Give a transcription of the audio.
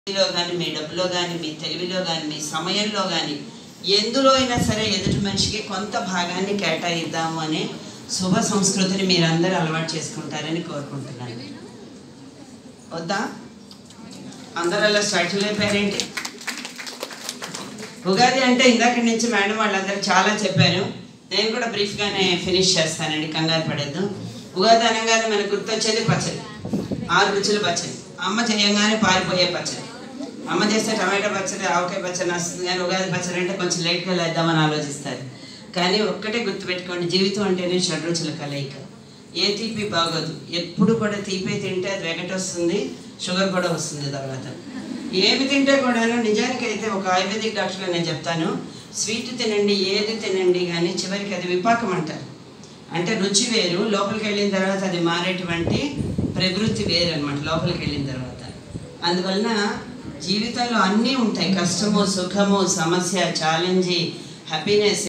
లో కానీ మీ డబ్బులో కానీ మీ తెలివిలో కానీ మీ సమయంలో కానీ ఎందులో అయినా సరే ఎదుటి మనిషికి కొంత భాగాన్ని కేటాయిద్దాము అనే శుభ సంస్కృతిని మీరందరూ అలవాటు చేసుకుంటారని కోరుకుంటున్నాను వద్దా అందరూ అలా స్టార్ట్లు అయిపోయారేంటి ఉగాది అంటే ఇందాక నుంచి మేడం వాళ్ళందరూ చాలా చెప్పారు నేను కూడా బ్రీఫ్గానే ఫినిష్ చేస్తానండి కంగారు పడద్దు ఉగాది అనగానే మనకు గుర్తొచ్చేది పచ్చడి ఆరు రుచుల పచ్చడి అమ్మ చేయంగానే పారిపోయే పచ్చడి అమ్మ చేస్తే టమాటా పచ్చడి ఆవకాయ పచ్చడి వస్తుంది కానీ ఉగాది పచ్చడి అంటే కొంచెం లేట్గా లేద్దామని ఆలోచిస్తారు కానీ ఒక్కటే గుర్తుపెట్టుకోండి జీవితం అంటేనే షడ్రుచుల కలయిక ఏ తీపి బాగోదు ఎప్పుడు కూడా తీపి తింటే అది వెగట వస్తుంది షుగర్ కూడా వస్తుంది తర్వాత ఏమి తింటే కూడాను నిజానికి అయితే ఒక ఆయుర్వేదిక్ డాక్టర్గా నేను చెప్తాను స్వీట్ తినండి ఏది తినండి కానీ చివరికి అది విపాకం అంటారు అంటే రుచి వేరు లోపలికి వెళ్ళిన తర్వాత అది మారేటువంటి ప్రవృత్తి వేరు అనమాట లోపలికి వెళ్ళిన తర్వాత అందువలన జీవితంలో అన్నీ ఉంటాయి కష్టము సుఖము సమస్య ఛాలెంజ్ హ్యాపీనెస్